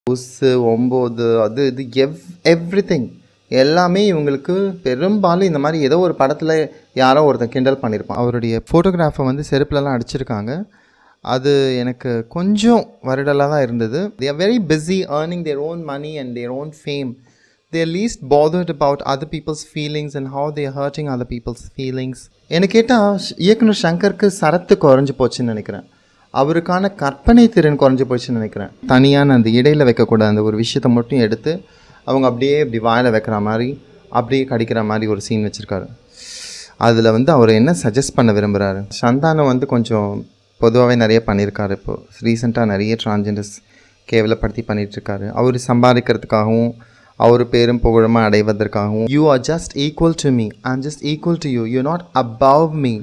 புஸ்ஸு ஒம்பது அது இது எவ் எவ்ரிதிங் எல்லாமே இவங்களுக்கு பெரும்பாலும் இந்த மாதிரி ஏதோ ஒரு படத்தில் யாரோ ஒருத்தன் கிண்டல் பண்ணியிருப்பான் அவருடைய ஃபோட்டோகிராஃபை வந்து செருப்புலலாம் அடிச்சிருக்காங்க அது எனக்கு கொஞ்சம் வருடலாக தான் இருந்தது they are very busy earning their own money and their own fame they're least bothered about other people's feelings and how they're hurting other people's feelings எனக்கு கேட்டால் இயக்குனர் சங்கருக்கு சரத்து குறைஞ்சி போச்சுன்னு நினைக்கிறேன் அவருக்கான கற்பனை திறன் குறைஞ்சி போச்சுன்னு நினைக்கிறேன் தனியான அந்த இடையில வைக்கக்கூடாத அந்த ஒரு விஷயத்தை மட்டும் எடுத்து அவங்க அப்படியே இப்படி வாயில் வைக்கிற மாதிரி அப்படியே கடிக்கிற மாதிரி ஒரு சீன் வச்சுருக்காரு அதில் வந்து அவர் என்ன சஜஸ்ட் பண்ண விரும்புகிறாரு சந்தானம் வந்து கொஞ்சம் பொதுவாகவே நிறைய பண்ணியிருக்காரு இப்போ ரீசெண்டாக நிறைய டிரான்ஜெண்டர்ஸ் கேவலப்படுத்தி பண்ணிகிட்ருக்காரு அவர் சம்பாதிக்கிறதுக்காகவும் அவர் பேரும் புகழுமா அடைவதற்காகவும் you are just equal to me I am just equal to you you not above me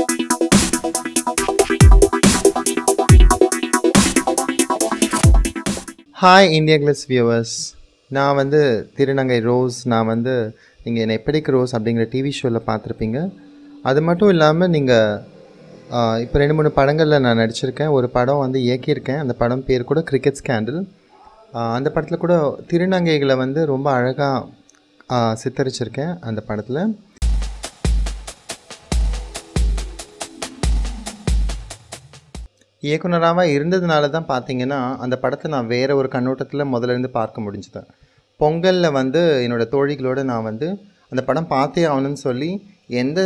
hi India glitz viewers நான் வந்து திருநங்கை ரோஸ் நான் வந்து நீங்கள் என்னை எப்படிக்கு ரோஸ் அப்படிங்கிற டிவி ஷோவில் பார்த்துருப்பீங்க அது மட்டும் இல்லாமல் நீங்கள் இப்போ ரெண்டு மூணு படங்களில் நான் நடிச்சிருக்கேன் ஒரு படம் வந்து இயக்கியிருக்கேன் அந்த படம் பேர் கூட கிரிக்கெட் ஸ்கேண்டில் அந்த படத்தில் கூட திருநங்கைகளை வந்து ரொம்ப அழகாக சித்தரிச்சிருக்கேன் அந்த படத்தில் இயக்குனராக இருந்ததுனால தான் பார்த்தீங்கன்னா அந்த படத்தை நான் வேறு ஒரு கண்ணோட்டத்தில் முதல்ல இருந்து பார்க்க முடிஞ்சுது பொங்கலில் வந்து என்னோடய தோழிகளோடு நான் வந்து அந்த படம் பார்த்தே ஆகணும்னு சொல்லி எந்த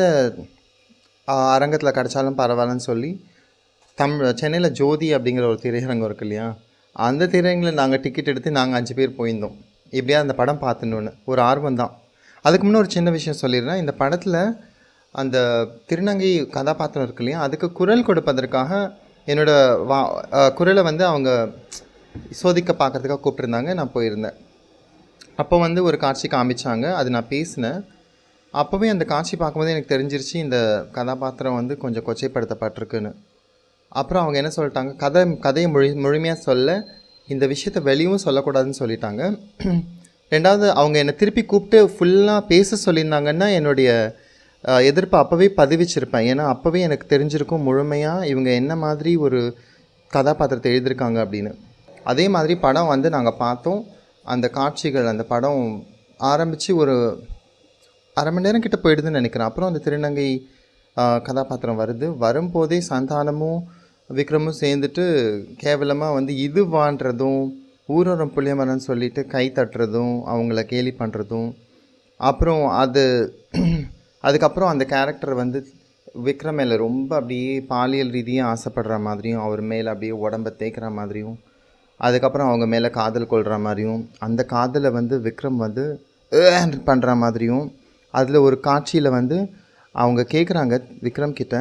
அரங்கத்தில் கிடச்சாலும் பரவாயில்லன்னு சொல்லி தமிழ் சென்னையில் ஜோதி அப்படிங்கிற ஒரு திரையரங்கம் இருக்கு இல்லையா அந்த திரையரங்கில் நாங்கள் டிக்கெட் எடுத்து நாங்கள் அஞ்சு பேர் போயிருந்தோம் எப்படியா அந்த படம் பார்த்துணுன்னு ஒரு ஆர்வம் தான் அதுக்கு முன்னே ஒரு சின்ன விஷயம் சொல்லிடுறேன் இந்த படத்தில் அந்த திருநங்கை கதாபாத்திரம் இருக்கு இல்லையா அதுக்கு குரல் கொடுப்பதற்காக என்னோட வா அஹ் குரலை வந்து அவங்க சோதிக்க பார்க்கறதுக்காக கூப்பிட்டுருந்தாங்க நான் போயிருந்தேன் அப்போ வந்து ஒரு காட்சி காமிச்சாங்க அது நான் பேசினேன் அப்போவே அந்த காட்சி பார்க்கும்போது எனக்கு தெரிஞ்சிருச்சு இந்த கதாபாத்திரம் வந்து கொஞ்சம் கொச்சைப்படுத்தப்பட்டிருக்குன்னு அப்புறம் அவங்க என்ன சொல்லிட்டாங்க கதை கதையை மொழி முழுமையாக சொல்ல இந்த விஷயத்த வெளியும் சொல்லக்கூடாதுன்னு சொல்லிட்டாங்க ரெண்டாவது அவங்க என்னை திருப்பி கூப்பிட்டு ஃபுல்லாக பேச சொல்லியிருந்தாங்கன்னா என்னுடைய அஹ், எதிர்ப்பை அப்போவே பதிவிச்சிருப்பேன் ஏன்னா அப்போவே எனக்கு தெரிஞ்சிருக்கும் முழுமையாக இவங்க என்ன மாதிரி ஒரு கதாபாத்திரத்தை எழுதியிருக்காங்க அப்படின்னு அதே மாதிரி படம் வந்து நாங்கள் பார்த்தோம் அந்த காட்சிகள் அந்த படம் ஆரம்பித்து ஒரு அரை மணி நேரம் கிட்ட போயிடுதுன்னு நினைக்கிறேன் அப்புறம் அந்த திருநங்கை ஆஹ், கதாபாத்திரம் வருது வரும்போதே சந்தானமும் விக்ரமும் சேர்ந்துட்டு கேவலமாக வந்து இதுவான்றதும் ஊரோரம் புளியமரம்னு சொல்லிட்டு கை தட்டுறதும் அவங்கள கேலி பண்ணுறதும் அப்புறம் அது அதுக்கப்புறம் அந்த கேரக்டர் வந்து விக்ரம் மேலே ரொம்ப அப்படியே பாலியல் ரீதியாக ஆசைப்படுற மாதிரியும் அவர் மேலே அப்படியே உடம்ப தேய்க்கிற மாதிரியும் அதுக்கப்புறம் அவங்க மேலே காதல் கொள்கிற மாதிரியும் அந்த காதலை வந்து விக்ரம் வந்து பண்ணுற மாதிரியும் அதில் ஒரு காட்சியில் வந்து அவங்க கேட்குறாங்க விக்ரம் கிட்ட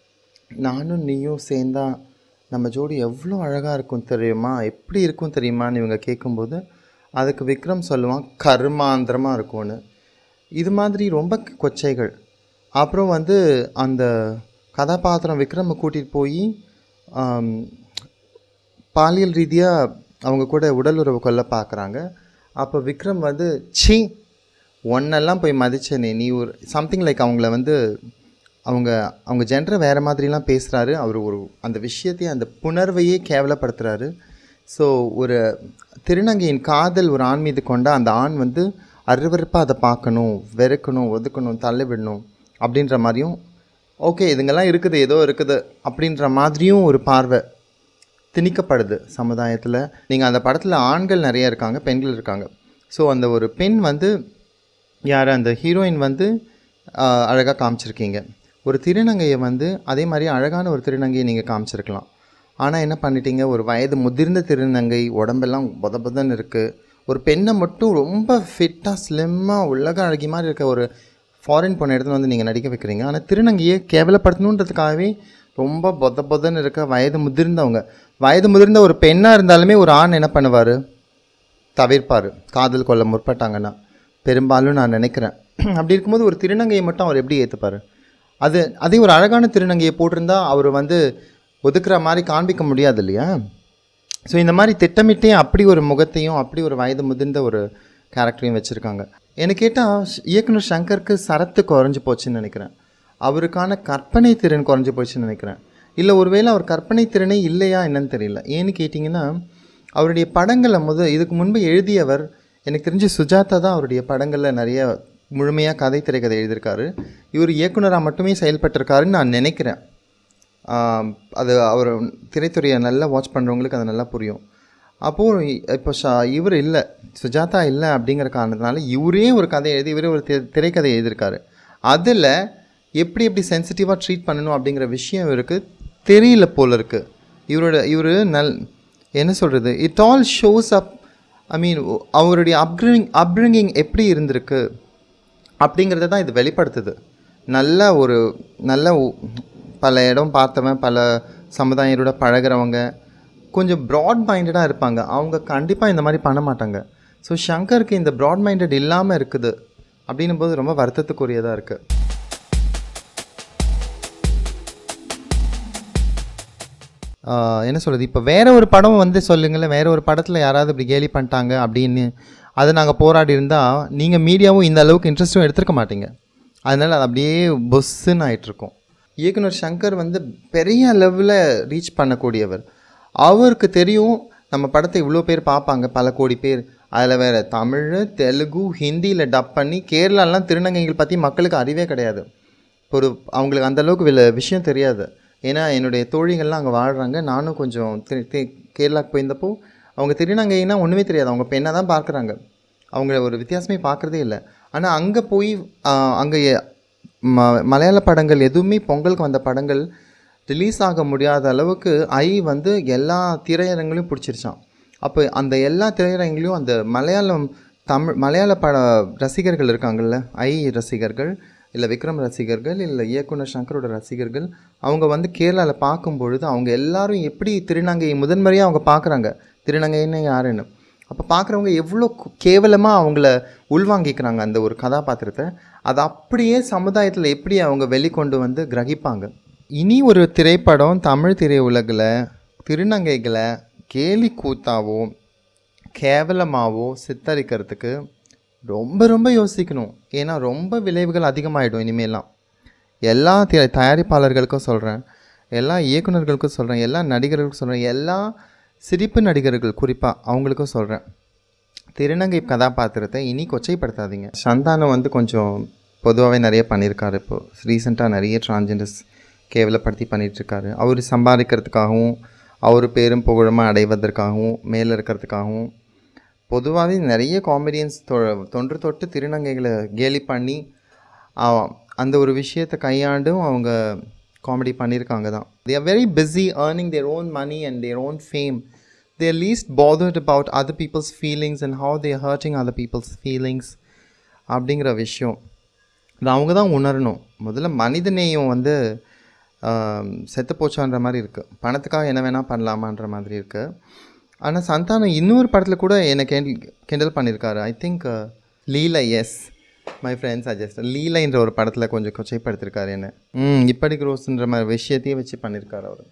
நானும் நீயும் சேர்ந்தா நம்ம ஜோடி எவ்வளோ அழகாக இருக்கும் தெரியுமா எப்படி இருக்கும் தெரியுமான்னு இவங்க கேட்கும்போது அதுக்கு விக்ரம் சொல்லுவான் கர்மாந்திரமாக இருக்கும்னு இது மாதிரி ரொம்ப கொச்சைகள் அப்புறம் வந்து அந்த கதாபாத்திரம் விக்ரமை கூட்டிகிட்டு போய் பாலியல் ரீதியாக அவங்க கூட உடல் உறவு கொள்ள பார்க்குறாங்க அப்போ விக்ரம் வந்து சி ஒன்னெல்லாம் போய் மதிச்சனே நீ ஒரு சம்திங் லைக் அவங்கள வந்து அவங்க அவங்க ஜென்டரை வேறு மாதிரிலாம் பேசுகிறாரு அவர் ஒரு அந்த விஷயத்தையே அந்த புணர்வையே கேவலப்படுத்துகிறாரு ஸோ ஒரு திருநங்கையின் காதல் ஒரு ஆண் மீது கொண்ட அந்த ஆண் வந்து அருவருப்பாக அதை பார்க்கணும் வெறுக்கணும் ஒதுக்கணும் தள்ளிவிடணும் அப்படின்ற மாதிரியும் ஓகே இதுங்கெல்லாம் இருக்குது ஏதோ இருக்குது அப்படின்ற மாதிரியும் ஒரு பார்வை திணிக்கப்படுது சமுதாயத்தில் நீங்கள் அந்த படத்தில் ஆண்கள் நிறைய இருக்காங்க பெண்கள் இருக்காங்க ஸோ அந்த ஒரு பெண் வந்து யார் அந்த ஹீரோயின் வந்து அழகாக காமிச்சிருக்கீங்க ஒரு திருநங்கையை வந்து அதே மாதிரி அழகான ஒரு திருநங்கையை நீங்கள் காமிச்சிருக்கலாம் ஆனால் என்ன பண்ணிட்டீங்க ஒரு வயது முதிர்ந்த திருநங்கை உடம்பெல்லாம் பொத பொதன்னு இருக்குது ஒரு பெண்ணை மட்டும் ரொம்ப ஃபிட்டாக ஸ்லிம்மாக உலக அழகி மாதிரி இருக்க ஒரு ஃபாரின் பொண்ணை எடுத்துன்னு வந்து நீங்கள் நடிக்க வைக்கிறீங்க ஆனால் திருநங்கையை கேவலப்படுத்தணுன்றதுக்காகவே ரொம்ப பொத பொதன்னு இருக்க வயது முதிர்ந்தவங்க வயது முதிர்ந்த ஒரு பெண்ணாக இருந்தாலுமே ஒரு ஆண் என்ன பண்ணுவார் தவிர்ப்பார் காதல் கொள்ள முற்பட்டாங்கன்னா பெரும்பாலும் நான் நினைக்கிறேன் அப்படி இருக்கும்போது ஒரு திருநங்கையை மட்டும் அவர் எப்படி ஏற்றுப்பார் அது அதே ஒரு அழகான திருநங்கையை போட்டிருந்தா அவர் வந்து ஒதுக்குற மாதிரி காண்பிக்க முடியாது இல்லையா ஸோ இந்த மாதிரி திட்டமிட்டே அப்படி ஒரு முகத்தையும் அப்படி ஒரு வயது முதிர்ந்த ஒரு கேரக்டரையும் வச்சுருக்காங்க எனக்கு கேட்டால் இயக்குனர் சங்கருக்கு சரத்து குறைஞ்சி போச்சுன்னு நினைக்கிறேன் அவருக்கான கற்பனை திறன் குறைஞ்சி போச்சுன்னு நினைக்கிறேன் இல்லை ஒருவேளை அவர் கற்பனை திறனே இல்லையா என்னன்னு தெரியல ஏன்னு கேட்டிங்கன்னா அவருடைய படங்களை முத இதுக்கு முன்பு எழுதியவர் எனக்கு தெரிஞ்சு சுஜாதா தான் அவருடைய படங்களில் நிறைய முழுமையாக கதை திரைக்கதை எழுதியிருக்காரு இவர் இயக்குனராக மட்டுமே செயல்பட்டிருக்காருன்னு நான் நினைக்கிறேன் ஆம், அது அவர் திரைத்துறையை நல்லா வாட்ச் பண்ணுறவங்களுக்கு அது நல்லா புரியும் அப்போது இப்போ ஷா இவர் இல்லை சுஜாதா இல்லை அப்படிங்கிற காரணத்தினால இவரே ஒரு கதை எழுதி இவரே ஒரு தி- திரைக்கதை எழுதியிருக்காரு அதில் எப்படி எப்படி சென்சிட்டிவாக ட்ரீட் பண்ணணும் அப்படிங்கிற விஷயம் இவருக்கு தெரியல போல இருக்குது இவரோட இவர் நல் என்ன சொல்கிறது it all shows up I mean அவருடைய அப்ரிங் அப்ரிங்கிங் எப்படி இருந்திருக்கு அப்படிங்கிறத தான் இது வெளிப்படுத்துது நல்ல ஒரு நல்ல உ- பல இடம் பார்த்தவன் பல சமுதாயரோட பழகுறவங்க கொஞ்சம் ப்ராட் மைண்டடாக இருப்பாங்க அவங்க கண்டிப்பாக இந்த மாதிரி பண்ண மாட்டாங்க ஸோ ஷங்கருக்கு இந்த ப்ராட் மைண்டட் இல்லாமல் இருக்குது அப்படின்னும் போது ரொம்ப வருத்தத்துக்குரியதாக இருக்குது ஆஹ் என்ன சொல்கிறது இப்போ வேற ஒரு படம் வந்து சொல்லுங்களேன் வேற ஒரு படத்தில் யாராவது இப்படி கேலி பண்ணிட்டாங்க அப்படின்னு அதை நாங்கள் போராடி இருந்தால் நீங்கள் மீடியாவும் இந்த அளவுக்கு இன்ட்ரெஸ்ட்டும் எடுத்திருக்க மாட்டீங்க அதனால் அது அப்படியே பொஸ்ஸுன்னு ஆயிட்டிருக்கும் இயக்குனர் சங்கர் வந்து பெரிய லெவலில் ரீச் பண்ணக்கூடியவர் அவருக்கு தெரியும் நம்ம படத்தை இவ்வளோ பேர் பார்ப்பாங்க பல கோடி பேர் அதில் வேறு தமிழ் தெலுங்கு ஹிந்தியில் டப் பண்ணி கேரளாலாம் திருநங்கைகள் பற்றி மக்களுக்கு அறிவே கிடையாது ஒரு அவங்களுக்கு அந்த அளவுக்கு வில விஷயம் தெரியாது ஏன்னா என்னுடைய தோழிகள்லாம் அங்கே வாழ்கிறாங்க நானும் கொஞ்சம் தி- தி- கேரளாக்கு போயிருந்தப்போ அவங்க திருநங்கைன்னா ஒன்றுமே தெரியாது அவங்க பெண்ணை தான் பார்க்குறாங்க அவங்க ஒரு வித்தியாசமே பார்க்குறதே இல்லை ஆனால் அங்கே போய் அங்கே ம மலையாள படங்கள் எதுவுமே பொங்கலுக்கு வந்த படங்கள் ரிலீஸ் ஆக முடியாத அளவுக்கு ஐ வந்து எல்லா திரையரங்குலையும் பிடிச்சிருச்சான் அப்போ அந்த எல்லா திரையரங்குலையும் அந்த மலையாளம் தமிழ் மலையாள பட ரசிகர்கள் இருக்காங்கல்ல ஐ ரசிகர்கள் இல்லை விக்ரம் ரசிகர்கள் இல்லை இயக்குனர் சங்கரோட ரசிகர்கள் அவங்க வந்து கேரளாவில் பார்க்கும் பொழுது அவங்க எல்லாரும் எப்படி திருநங்கையை முதன்முறையாக அவங்க பார்க்குறாங்க திருநங்கைன்னு யாருன்னு அப்போ பார்க்குறவங்க எவ்வளோ கேவலமாக அவங்கள உள்வாங்கிக்கிறாங்க அந்த ஒரு கதாபாத்திரத்தை அதை அப்படியே சமுதாயத்தில் எப்படி அவங்க வெளிக்கொண்டு வந்து கிரகிப்பாங்க இனி ஒரு திரைப்படம் தமிழ் திரையுலகில் திருநங்கைகளை கேலி கூத்தாவோ கேவலமாவோ சித்தரிக்கிறதுக்கு ரொம்ப ரொம்ப யோசிக்கணும் ஏன்னா ரொம்ப விளைவுகள் அதிகமாகிடும் இனிமேலாம் எல்லா தி தயாரிப்பாளர்களுக்கும் சொல்கிறேன் எல்லா இயக்குனர்களுக்கும் சொல்கிறேன் எல்லா நடிகர்களுக்கும் சொல்கிறேன் எல்லா சிரிப்பு நடிகர்கள் குறிப்பாக அவங்களுக்கும் சொல்கிறேன் திருநங்கை கதாபாத்திரத்தை இனி கொச்சைப்படுத்தாதீங்க சந்தானம் வந்து கொஞ்சம் பொதுவாகவே நிறைய பண்ணியிருக்காரு இப்போ ரீசெண்டாக நிறைய டிரான்ஜெண்டர்ஸ் கேவலப்படுத்தி பண்ணிகிட்ருக்காரு அவர் சம்பாதிக்கிறதுக்காகவும் அவர் பேரும் புகழுமாக அடைவதற்காகவும் மேலே இருக்கிறதுக்காகவும் பொதுவாகவே நிறைய காமெடியன்ஸ் தொ தொன்று தொட்டு திருநங்கைகளை கேலி பண்ணி ஆ- அந்த ஒரு விஷயத்தை கையாண்டும் அவங்க காமெடி பண்ணியிருக்காங்க தான் they are very busy earning their own money and their own fame they're least bothered about other people's feelings and how they're hurting other people's feelings அப்படிங்கிற விஷயம் இது அவங்க தான் உணரணும் முதல்ல மனிதநேயம் வந்து ஆம், செத்து போச்சான்ற மாதிரி இருக்குது பணத்துக்காக என்ன வேணால் பண்ணலாமான்ற மாதிரி இருக்குது ஆனால் சந்தானம் இன்னொரு படத்தில் கூட என்னை கேண்டில் கிண்டல் பண்ணியிருக்காரு I think Leelai as my friends suggest லீலைன்ற ஒரு படத்தில் கொஞ்சம் கொச்சைப்படுத்திருக்காரு என்ன ம் இப்படி க்ரோஸ்ன்ற மாதிரி விஷயத்தையே வச்சு பண்ணியிருக்காரு அவர்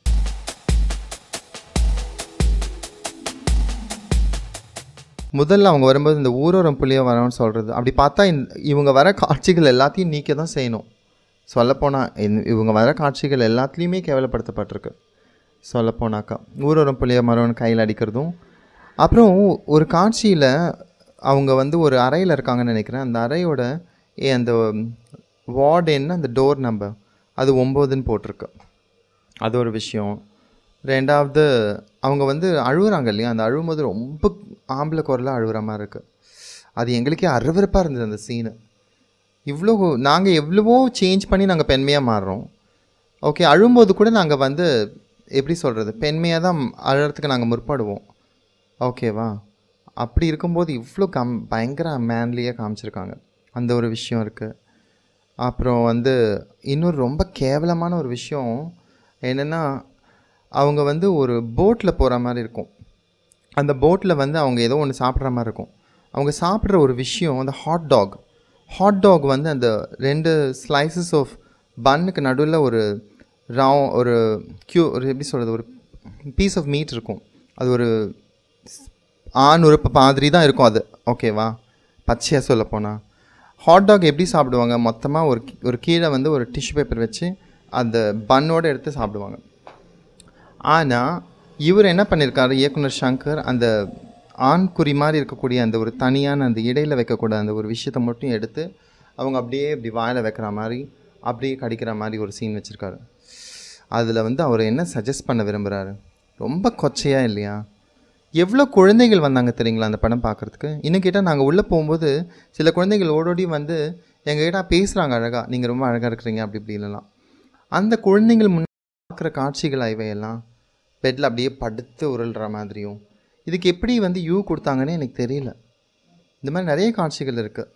முதல்ல அவங்க வரும்போது இந்த ஊரோரம் புள்ளியோ வரணும்னு சொல்கிறது அப்படி பார்த்தா இந்த இவங்க வர காட்சிகள் எல்லாத்தையும் நீக்க தான் செய்யணும் சொல்லப்போனால் இவங்க வர காட்சிகள் எல்லாத்துலேயுமே கேவலப்படுத்தப்பட்டிருக்கு சொல்லப்போனாக்கா ஊரோரம் புளிய மரம்னு கையில் அடிக்கிறதும் அப்புறம் ஒரு காட்சியில் அவங்க வந்து ஒரு அறையில் இருக்காங்கன்னு நினைக்கிறேன் அந்த அறையோட ஏ அந்த வார்டு என்ன அந்த டோர் நம்பர் அது ஒம்போதுன்னு போட்டிருக்கு அது ஒரு விஷயம் ரெண்டாவது அவங்க வந்து அழுகுறாங்க இல்லையா அந்த அழுகும்போது ரொம்ப ஆம்பளை குரலாக அழுகுற மாதிரி இருக்குது அது எங்களுக்கே அருவருப்பாக இருந்தது அந்த சீனு இவ்வளோ நாங்கள் எவ்வளவோ சேஞ்ச் பண்ணி நாங்கள் பெண்மையாக மாறுறோம் ஓகே அழும்போது கூட நாங்கள் வந்து எப்படி சொல்கிறது பெண்மையாக தான் அழறதுக்கு நாங்கள் முற்படுவோம் ஓகேவா அப்படி இருக்கும்போது இவ்வளோ கம் பயங்கர மேன்லியாக காமிச்சிருக்காங்க அந்த ஒரு விஷயம் இருக்குது அப்புறம் வந்து இன்னொரு ரொம்ப கேவலமான ஒரு விஷயம் என்னென்னா அவங்க வந்து ஒரு போட்டில் போகிற மாதிரி இருக்கும் அந்த போட்டில் வந்து அவங்க ஏதோ ஒன்று சாப்பிட்ற மாதிரி இருக்கும் அவங்க சாப்பிட்ற ஒரு விஷயம் அந்த ஹாட் டாக் ஹாட் டாக் வந்து அந்த ரெண்டு ஸ்லைசஸ் ஆஃப் பன்னுக்கு நடுவில் ஒரு ராவ் ஒரு க்யூ ஒரு எப்படி சொல்கிறது ஒரு பீஸ் ஆஃப் மீட் இருக்கும் அது ஒரு ஆண் உறுப்பு மாதிரி தான் இருக்கும் அது ஓகேவா பச்சையாக சொல்ல போனால் ஹாட் டாக் எப்படி சாப்பிடுவாங்க மொத்தமாக ஒரு ஒரு கீழே வந்து ஒரு டிஷ்யூ பேப்பர் வச்சு அந்த பன்னோடு எடுத்து சாப்பிடுவாங்க ஆனால் இவர் என்ன பண்ணியிருக்காரு இயக்குனர் சங்கர் அந்த ஆண் குறி மாதிரி இருக்கக்கூடிய அந்த ஒரு தனியான அந்த இடையில வைக்கக்கூடாத அந்த ஒரு விஷயத்தை மட்டும் எடுத்து அவங்க அப்படியே இப்படி வாயில் வைக்கிற மாதிரி அப்படியே கடிக்கிற மாதிரி ஒரு சீன் வச்சுருக்காரு அதில் வந்து அவர் என்ன சஜஸ்ட் பண்ண விரும்புகிறாரு ரொம்ப கொச்சையா இல்லையா எவ்வளோ குழந்தைகள் வந்தாங்க தெரியுங்களா அந்த படம் பார்க்குறதுக்கு இன்னும் கேட்டால் நாங்கள் உள்ளே போகும்போது சில குழந்தைகள் ஓடோடி வந்து எங்ககிட்ட பேசுகிறாங்க அழகாக நீங்கள் ரொம்ப அழகாக இருக்கிறீங்க அப்படி இப்படி இல்லைலாம் அந்த குழந்தைகள் முன் பார்க்குற காட்சிகள் இவையெல்லாம் பெட்டில் அப்படியே படுத்து உருள்ற மாதிரியும் இதுக்கு எப்படி வந்து யூ கொடுத்தாங்கன்னு எனக்கு தெரியல இந்த மாதிரி நிறைய காட்சிகள் இருக்குது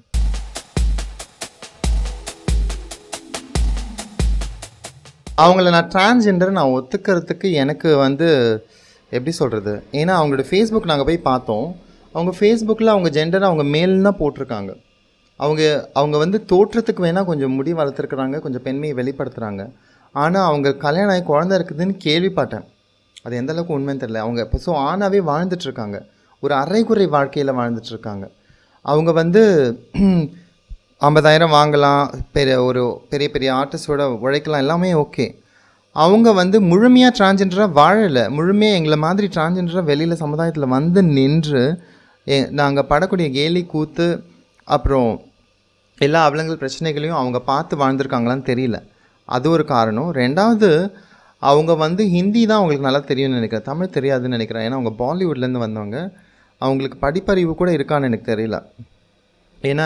அவங்கள நான் டிரான்ஸ்ஜெண்டர் நான் ஒத்துக்கிறதுக்கு எனக்கு வந்து எப்படி சொல்கிறது ஏன்னா அவங்களோட ஃபேஸ்புக் நாங்கள் போய் பார்த்தோம் அவங்க ஃபேஸ்புக்கில் அவங்க ஜெண்டர் அவங்க மேல் தான் போட்டிருக்காங்க அவங்க அவங்க வந்து தோற்றத்துக்கு வேணால் கொஞ்சம் முடி வளர்த்துருக்குறாங்க கொஞ்சம் பெண்மையை வெளிப்படுத்துகிறாங்க ஆனால் அவங்க கல்யாணம் ஆகி குழந்தை இருக்குதுன்னு கேள்விப்பட்டேன் அது எந்த அளவுக்கு உண்மைன்னு தெரியல அவங்க இப்போ ஸோ ஆணாவே வாழ்ந்துட்டுருக்காங்க ஒரு அரைகுறை வாழ்க்கையில் வாழ்ந்துட்டுருக்காங்க அவங்க வந்து ஐம்பதாயிரம் வாங்கலாம் பெரிய ஒரு பெரிய பெரிய ஆர்டிஸ்டோட உழைக்கலாம் எல்லாமே ஓகே அவங்க வந்து முழுமையாக டிரான்ஜெண்டராக வாழலை முழுமையாக எங்களை மாதிரி டிரான்ஜெண்டராக வெளியில் சமுதாயத்தில் வந்து நின்று நாங்கள் படக்கூடிய கேலி கூத்து அப்புறம் எல்லா அவலங்கள் பிரச்சனைகளையும் அவங்க பார்த்து வாழ்ந்திருக்காங்களான்னு தெரியல அது ஒரு காரணம் ரெண்டாவது அவங்க வந்து ஹிந்தி தான் அவங்களுக்கு நல்லா தெரியும்னு நினைக்கிறேன் தமிழ் தெரியாதுன்னு நினைக்கிறேன் ஏன்னா அவங்க பாலிவுட்லேருந்து வந்தவங்க அவங்களுக்கு படிப்பறிவு கூட இருக்கான்னு எனக்கு தெரியல ஏன்னா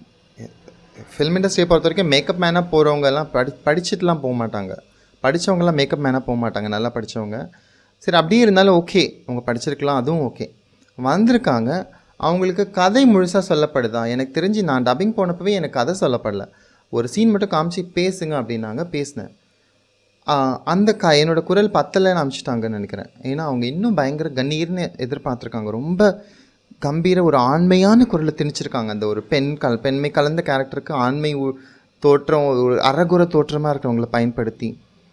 ஃபில்ம் இண்டஸ்ட்ரியை பொறுத்த வரைக்கும் மேக்கப் மேனாக போகிறவங்க எல்லாம் படி படிச்சுட்டுலாம் போக மாட்டாங்க படித்தவங்கலாம் மேக்கப் மேனாக போக மாட்டாங்க நல்லா படித்தவங்க சரி அப்படியே இருந்தாலும் ஓகே அவங்க படிச்சிருக்கலாம் அதுவும் ஓகே வந்திருக்காங்க அவங்களுக்கு கதை முழுசாக சொல்லப்படுதா எனக்கு தெரிஞ்சு நான் டப்பிங் போனப்பவே எனக்கு கதை சொல்லப்படல ஒரு சீன் மட்டும் காமிச்சு பேசுங்க அப்படின்னாங்க பேசினேன் ஆஹ் அந்த க என்னோடய குரல் பத்தலைன்னு அனுப்பிச்சிட்டாங்கன்னு நினைக்கிறேன் ஏன்னா அவங்க இன்னும் பயங்கர கண்ணீர்னு எதிர்பார்த்துருக்காங்க ரொம்ப கம்பீர ஒரு ஆண்மையான குரலை திணிச்சிருக்காங்க அந்த ஒரு பெண் கல் பெண்மை கலந்த கேரக்டருக்கு ஆண்மை உ- தோற்றம் ஒரு அறகுற தோற்றமாக இருக்கிறவங்கள பயன்படுத்தி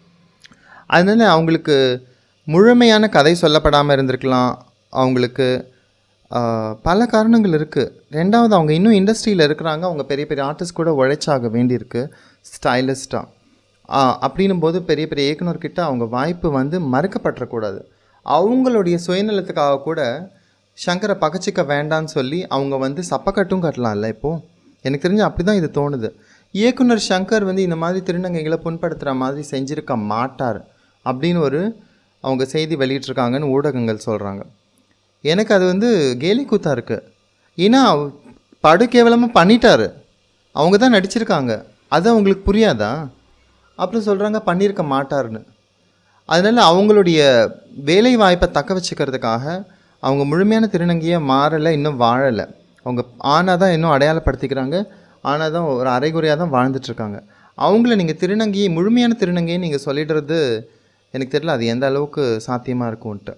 அதனால அவங்களுக்கு முழுமையான கதை சொல்லப்படாமல் இருந்திருக்கலாம் அவங்களுக்கு ஆஹ், பல காரணங்கள் இருக்குது ரெண்டாவது அவங்க இன்னும் இண்டஸ்ட்ரியில் இருக்கிறாங்க அவங்க பெரிய பெரிய ஆர்டிஸ்ட் கூட உழைச்சாக வேண்டியிருக்கு ஸ்டைலிஸ்ட்டாக அப்படின்னும் போது பெரிய பெரிய இயக்குனர்கிட்ட அவங்க வாய்ப்பு வந்து மறுக்கப்பட்டுறக்கூடாது அவங்களுடைய சுயநலத்துக்காக கூட சங்கரை பகச்சிக்க வேண்டான்னு சொல்லி அவங்க வந்து சப்பக்கட்டும் கட்டலாம்ல இப்போது எனக்கு தெரிஞ்சு அப்படி தான் இது தோணுது இயக்குனர் சங்கர் வந்து இந்த மாதிரி திருநங்கைகளை புண்படுத்துகிற மாதிரி செஞ்சிருக்க மாட்டார் அப்படின்னு ஒரு அவங்க செய்தி வெளியிட்டிருக்காங்கன்னு ஊடகங்கள் சொல்கிறாங்க எனக்கு அது வந்து கேலி கூத்தா இருக்குது ஏன்னா அவ- படு கேவலமாக பண்ணிட்டாரு அவங்க தான் நடிச்சிருக்காங்க அது அவங்களுக்கு புரியாதா அப்புறம் சொல்கிறாங்க பண்ணியிருக்க மாட்டாருன்னு அதனால் அவங்களுடைய வேலை வாய்ப்பை தக்க வச்சுக்கிறதுக்காக அவங்க முழுமையான திருநங்கையாக மாறலை இன்னும் வாழலை அவங்க ஆனாக தான் இன்னும் அடையாளப்படுத்திக்கிறாங்க ஆனால் தான் ஒரு அரைகுறையாக தான் வாழ்ந்துட்டுருக்காங்க அவங்கள நீங்கள் திருநங்கையை முழுமையான திருநங்கையை நீங்கள் சொல்லிடுறது எனக்கு தெரியல அது எந்த அளவுக்கு சாத்தியமாக இருக்கும்ன்ட்டு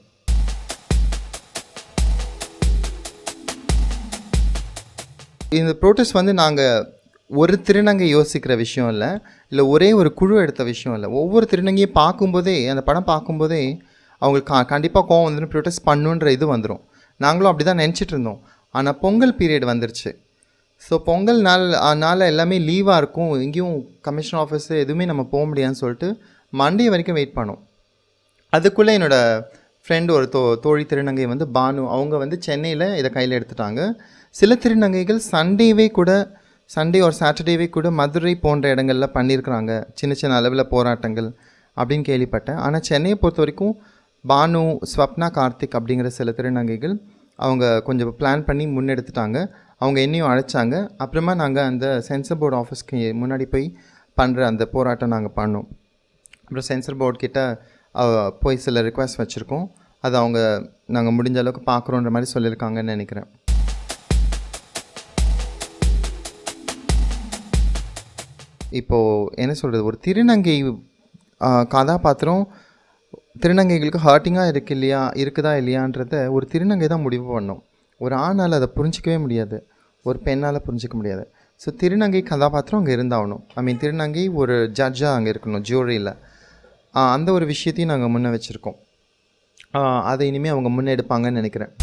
இந்த ப்ரோட்டஸ்ட் வந்து நாங்கள் ஒரு திருநங்கை யோசிக்கிற விஷயம் இல்லை இல்லை ஒரே ஒரு குழு எடுத்த விஷயம் இல்லை ஒவ்வொரு திருநங்கையும் பார்க்கும்போதே அந்த படம் பார்க்கும்போதே அவங்களுக்கு கா கண்டிப்பாக கோவம் வந்து ப்ரொட்டஸ்ட் பண்ணுன்ற இது வந்துடும் நாங்களும் அப்படி தான் நினச்சிட்டு இருந்தோம் ஆனால் பொங்கல் பீரியட் வந்துருச்சு ஸோ பொங்கல் நாள் நாள் எல்லாமே லீவாக இருக்கும் எங்கேயும் கமிஷன் ஆஃபீஸ் எதுவுமே நம்ம போக முடியாதுன்னு சொல்லிட்டு மண்டே வரைக்கும் வெயிட் பண்ணோம் அதுக்குள்ளே என்னோட ஃப்ரெண்டு ஒரு தோ தோழி திருநங்கை வந்து பானு அவங்க வந்து சென்னையில் இதை கையில் எடுத்துட்டாங்க சில திருநங்கைகள் சண்டேவே கூட சண்டே ஒரு சாட்டர்டேவே கூட மதுரை போன்ற இடங்கள்ல பண்ணியிருக்கிறாங்க சின்ன சின்ன அளவில் போராட்டங்கள் அப்படின்னு கேள்விப்பட்டேன் ஆனால் சென்னையை பொறுத்த வரைக்கும் பானு ஸ்வப்னா கார்த்திக் அப்படிங்கிற சில திருநங்கைகள் அவங்க கொஞ்சம் பிளான் பண்ணி முன்னெடுத்துட்டாங்க அவங்க என்னையும் அழைச்சாங்க அப்புறமா நாங்கள் அந்த சென்சர் போர்டு ஆஃபீஸ்க்கு முன்னாடி போய் பண்ணுற அந்த போராட்டம் நாங்கள் பண்ணோம் அப்புறம் சென்சர் போர்டு கிட்ட அஹ், போய் சில ரிக்வெஸ்ட் வச்சுருக்கோம் அது அவங்க நாங்கள் முடிஞ்ச அளவுக்கு பார்க்குறோன்ற மாதிரி சொல்லியிருக்காங்கன்னு நினைக்கிறேன் இப்போது என்ன சொல்கிறது ஒரு திருநங்கை அஹ், கதாபாத்திரம் திருநங்கைகளுக்கு ஹர்ட்டிங்காக இருக்கு இல்லையா இருக்குதா இல்லையான்றத ஒரு திருநங்கை தான் முடிவு பண்ணும் ஒரு ஆணால் அதை புரிஞ்சிக்கவே முடியாது ஒரு பெண்ணால் புரிஞ்சிக்க முடியாது ஸோ திருநங்கை கதாபாத்திரம் அங்கே இருந்தாகணும் ஐ மீன் திருநங்கை ஒரு ஜட்ஜாக அங்கே இருக்கணும் ஜூரியில் அந்த ஒரு விஷயத்தையும் நாங்கள் முன்ன வச்சுருக்கோம் அதை இனிமேல் அவங்க முன்னெடுப்பாங்கன்னு நினைக்கிறேன்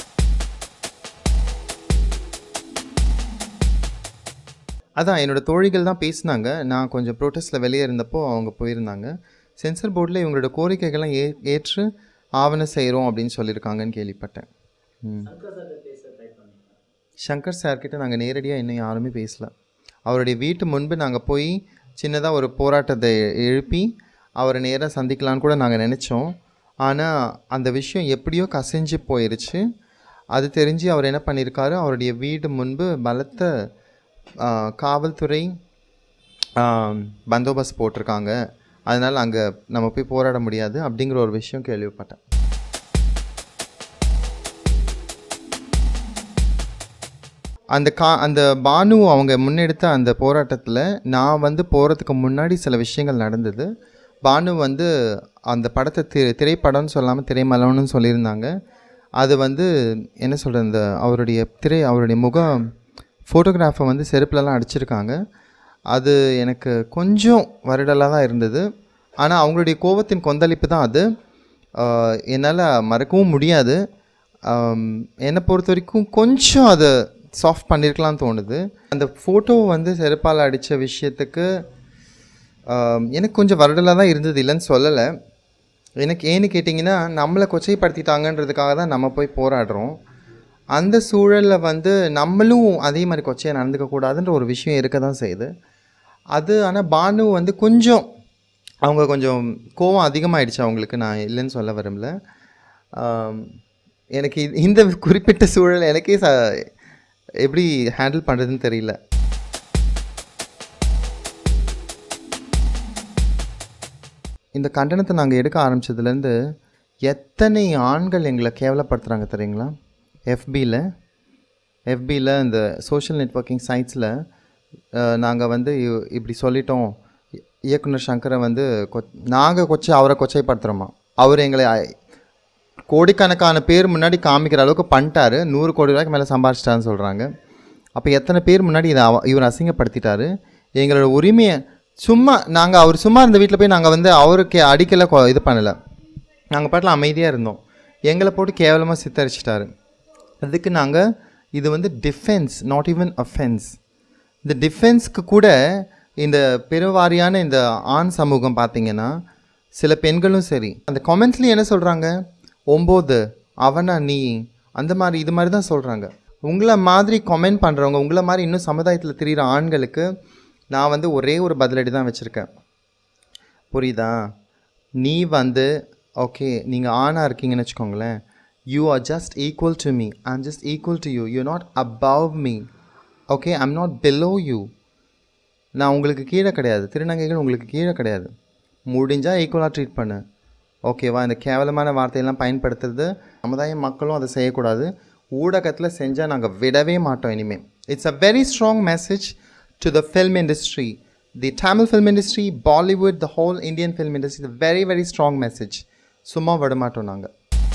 அதான் என்னோட தோழிகள் தான் பேசினாங்க நான் கொஞ்சம் ப்ரோட்டஸ்ட்டில் வெளியே இருந்தப்போ அவங்க போயிருந்தாங்க சென்சர் போர்டில் இவங்களோட கோரிக்கைகள்லாம் ஏ ஏற்று ஆவணம் செய்கிறோம் அப்படின்னு சொல்லியிருக்காங்கன்னு கேள்விப்பட்டேன் ம் சங்கர் சார் பேச ட்ரை பண்ணீங்களா சங்கர் சார்கிட்ட நாங்கள் நேரடியாக இன்னும் யாருமே பேசல அவருடைய வீட்டு முன்பு நாங்கள் போய் சின்னதாக ஒரு போராட்டத்தை எழுப்பி அவரை நேராக சந்திக்கலான்னு கூட நாங்கள் நினச்சோம் ஆனால் அந்த விஷயம் எப்படியோ கசிஞ்சு போயிருச்சு அது தெரிஞ்சு அவர் என்ன பண்ணியிருக்காரு அவருடைய வீடு முன்பு பலத்த ஆ, காவல்துறை ஆ, பந்தோபஸ்த் போட்டிருக்காங்க அதனால் அங்கே நம்ம போய் போராட முடியாது அப்படிங்கிற ஒரு விஷயம் கேள்விப்பட்டேன் அந்த கா அந்த பானு அவங்க முன்னெடுத்த அந்த போராட்டத்தில் நான் வந்து போகிறதுக்கு முன்னாடி சில விஷயங்கள் நடந்தது பானு வந்து அந்த படத்தை தி திரைப்படம்னு சொல்லாமல் திரைமலம்னு சொல்லியிருந்தாங்க அது வந்து என்ன சொல்கிறது அந்த அவருடைய திரை அவருடைய முக ஃபோட்டோகிராஃபை வந்து செருப்புலலாம் அடிச்சிருக்காங்க அது எனக்கு கொஞ்சம் வருடலாக தான் இருந்தது ஆனால் அவங்களுடைய கோவத்தின் கொந்தளிப்பு தான் அது என்னால் மறக்கவும் முடியாது ஆம், என்னை பொறுத்த வரைக்கும் கொஞ்சம் அதை சாஃப்ட் பண்ணியிருக்கலாம்னு தோணுது அந்த ஃபோட்டோ வந்து செருப்பால் அடித்த விஷயத்துக்கு ஆம், எனக்கு கொஞ்சம் வருடலாக தான் இருந்தது இல்லைன்னு சொல்லலை எனக்கு ஏன்னு கேட்டிங்கன்னா நம்மளை கொச்சைப்படுத்திட்டாங்கன்றதுக்காக தான் நம்ம போய் போராடுறோம் அந்த சூழலில் வந்து நம்மளும் அதே மாதிரி கொச்சையாக நடந்துக்க கூடாதுன்ற ஒரு விஷயம் இருக்க தான் செய்யுது அது ஆனால் பானு வந்து கொஞ்சம் அவங்க கொஞ்சம் கோவம் அதிகமாகிடுச்சு அவங்களுக்கு நான் இல்லைன்னு சொல்ல விரும்பல ஆம், எனக்கு இது- இந்த குறிப்பிட்ட சூழல் எனக்கே ச எப்படி ஹேண்டில் பண்ணுறதுன்னு தெரியல இந்த கண்டனத்தை நாங்கள் எடுக்க ஆரம்பிச்சதுலேருந்து எத்தனை ஆண்கள் எங்களை கேவலப்படுத்துகிறாங்க தெரியுங்களா எஃபியில் எஃபியில் இந்த சோஷியல் நெட்வொர்க்கிங் சைட்ஸில் நாங்கள் வந்து இ- இப்படி சொல்லிட்டோம் இ- இயக்குனர் சங்கரை வந்து கொ நாங்கள் கொச்சை அவரை கொச்சைப்படுத்துகிறோமா அவர் எங்களை அ- கோடிக்கணக்கான பேர் முன்னாடி காமிக்கிற அளவுக்கு பண்ணிட்டாரு நூறு கோடி ரூபாய்க்கு மேலே சம்பாதிச்சிட்டாருன்னு சொல்கிறாங்க அப்போ எத்தனை பேர் முன்னாடி இதை அவ- இவர் அசிங்கப்படுத்திட்டாரு எங்களோட உரிமையை சும்மா நாங்கள் அவர் சும்மா இருந்த வீட்டில் போய் நாங்கள் வந்து அவருக்கு அடிக்கலை கொ- இது பண்ணலை நாங்கள் பாட்டில் அமைதியாக இருந்தோம் எங்களை போட்டு கேவலமாக சித்தரிச்சிட்டாரு அதுக்கு நாங்கள் இது வந்து டிஃபென்ஸ் நாட் ஈவன் அஃபென்ஸ் இந்த டிஃபென்ஸ்க்கு கூட இந்த பெருவாரியான இந்த ஆண் சமூகம் பார்த்தீங்கன்னா சில பெண்களும் சரி அந்த கமெண்ட்ஸ்லேயும் என்ன சொல்கிறாங்க ஒம்போது அவனா நீ அந்த மாதிரி இது மாதிரி தான் சொல்கிறாங்க உங்களை மாதிரி கமெண்ட் பண்ணுறவங்க உங்களை மாதிரி இன்னும் சமுதாயத்தில் தெரிகிற ஆண்களுக்கு நான் வந்து ஒரே ஒரு பதிலடி தான் வச்சுருக்கேன் புரியுதா நீ வந்து ஓகே நீங்கள் ஆணாக இருக்கீங்கன்னு வச்சுக்கோங்களேன் you are just equal to me I'm just equal to you you not above me okay I'm not below you நான் உங்களுக்கு கீழே கிடையாது திருநங்கைகள் உங்களுக்கு கீழே கிடையாது முடிஞ்சால் ஈக்குவலாக ட்ரீட் பண்ணு ஓகேவா இந்த கேவலமான வார்த்தையெல்லாம் பயன்படுத்துறது சமுதாய மக்களும் அதை செய்யக்கூடாது ஊடகத்தில் செஞ்சால் நாங்கள் விடவே மாட்டோம் இனிமேல் it's a very strong message to the film industry the Tamil film industry Bollywood the whole Indian film industry very very strong message சும்மா விட மாட்டோம் நாங்கள்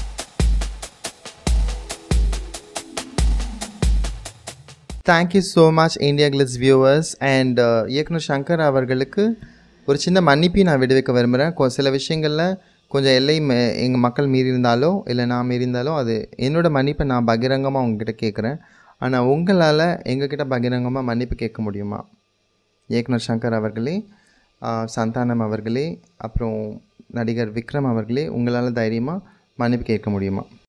thank you so much India glitz viewers and இயக்குனர் சங்கர் அவர்களுக்கு ஒரு சின்ன மன்னிப்பையும் நான் விடுவிக்க விரும்புகிறேன் கொ- சில விஷயங்களில் கொஞ்சம் எல்லை எங்கள் மக்கள் மீறி இருந்தாலோ இல்லை நான் மீறி இருந்தாலோ அது என்னோட மன்னிப்பை நான் பகிரங்கமாக உங்ககிட்ட கேட்குறேன் ஆனால் உங்களால் எங்ககிட்ட பகிரங்கமாக மன்னிப்பு கேட்க முடியுமா இயக்குனர் சங்கர் அவர்களே ஆஹ், சந்தானம் அவர்களே அப்புறம் நடிகர் விக்ரம் அவர்களே உங்களால் தைரியமாக மன்னிப்பு கேட்க முடியுமா